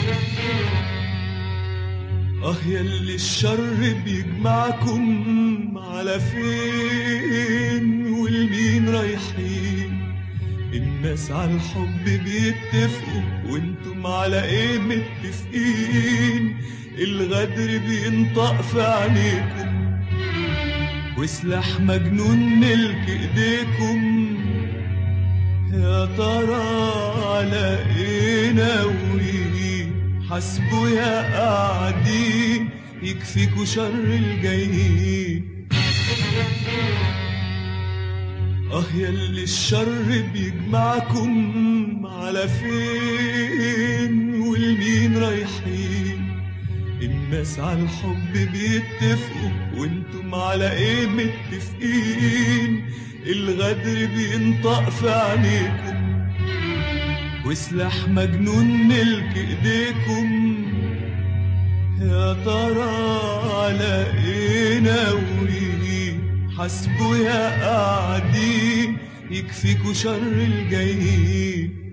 اه يلي الشر بيجمعكم على فين والمين رايحين الناس على الحب بيتفقوا وانتم على ايه متفقين الغدر بينطق في عينيكم وسلاح مجنون ملك ايديكم يا ترى على ايه ناويين حسبوا يا قاعدين يكفيكوا شر الجايين اه يلي الشر بيجمعكم على فين والمين رايحين الناس على الحب بيتفقوا وانتم على ايه متفقين الغدر بينطق في عينيكم وسلاح مجنون ملك ايديكم يا ترى على ايه ناويين حسبوا يا قاعدين يكفيكوا شر الجايين